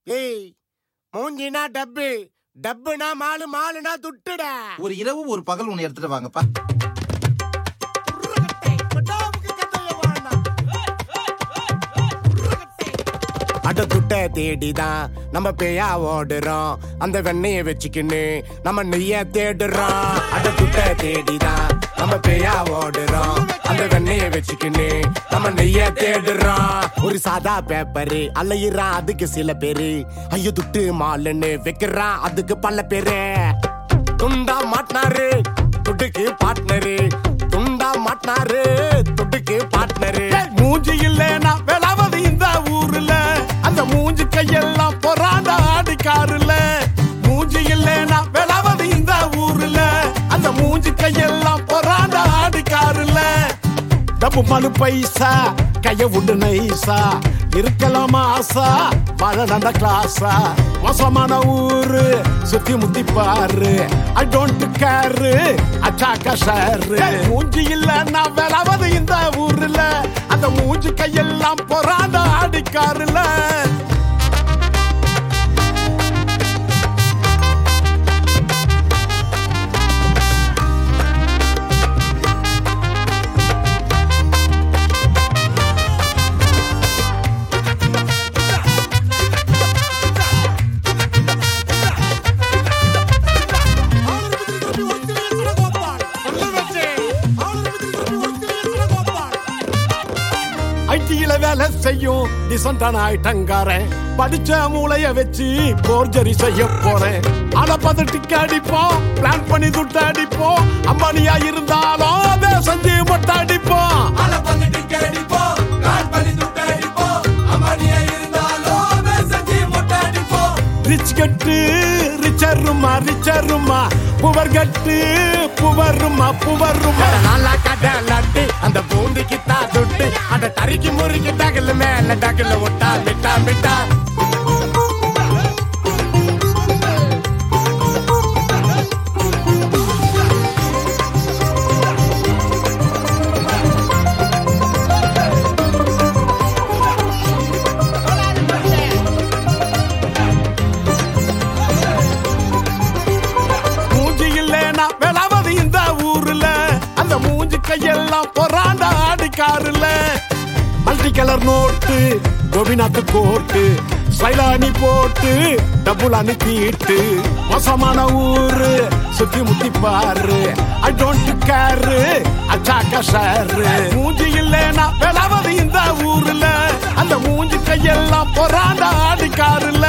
ஏய் மூஞ்சினா டப்பு டப்புனா மாலு மாலுனா துட்டுடா ஒரு இரவு ஒரு பகல் ஒன்று எடுத்துட்டு வாங்கப்பா அட துட்ட தேடிதான் நம்ம பேயா ஓடுறோம் அந்த வெண்ணைய வச்சுக்கின்னு நம்ம நெய்ய தேடுறோம் அட துட்ட தேடிதான் நம்ம பேயா ஓடுறோம் அந்த வெண்ணைய வச்சுக்கின்னு நம்ம நெய்ய தேடுறோம் ஒரு சாதா பேப்பரு அலையிறான் அதுக்கு சில பேரு ஐயோ துட்டு மாலுன்னு வைக்கிறான் அதுக்கு பல பேரு துண்டா மாட்டினாரு துட்டுக்கு பார்ட்னரு துண்டா மாட்டினாரு துட்டுக்கு பார்ட்னரு மூஞ்சி இல்லைனா விளாவது இந்த ஊர்ல அந்த மூஞ்சி கையெல்லாம் பொறாண்ட ஆடிக்காருல மூஞ்சி இல்லைனா விளாவது இந்த ஊர்ல அந்த மூஞ்சி கையெல்லாம் பொறாண்ட ஆடிக்காருல டப்பு மனு பைசா கைய விட்டு நைசா இருக்கலாமா ஆசா வாழ நல்ல கிளாஸா மோசமான ஊரு சுத்தி முத்தி பாரு ஐ டோன்ட் கேரு அச்சாக்கா ஷேரு மூஞ்சி இல்ல நான் விளாவது இந்த ஊர்ல அந்த மூஞ்சி கையெல்லாம் பொறாண்ட ஆடிக்காருல ஐடியில வேலை செய்யும் டிசன்டான ஐட்டங்காரன் படிச்ச மூளைய வச்சு போர்ஜரி செய்ய போறேன் ஆனா பதட்டிக்கு அடிப்போம் பிளான் பண்ணி துட்டு அடிப்போம் அம்பானியா இருந்தாலும் அதை செஞ்சு மொட்டை அடிப்போம் ரிச் கட்டு ரிச்சருமா ரிச்சருமா புவர் கட்டு புவருமா புவருமா நல்லா கடலாட்டு அந்த பூந்திக்கு தா துட்டு அந்த தறிக்கு முறுக்கி டகல் மேல டகல் ஒட்டா மிட்டா மிட்டா மூஞ்சி இல்லைனா விளாவது இந்த ஊர்ல அந்த மூஞ்சி கையெல்லாம் பொறாண்ட ஆடிக்காருல multi colour note Gopinath coat சைலானி போட்டு டபுள் அனுப்பிட்டு மோசமான ஊரு சுத்தி முத்தி பாரு ஐ டோன்ட் கேரு அச்சாக்கா ஷேரு மூஞ்சி இல்லைனா விளாவது இந்த ஊர்ல அந்த மூஞ்சி கையெல்லாம் பொறாண்ட ஆடிக்காருல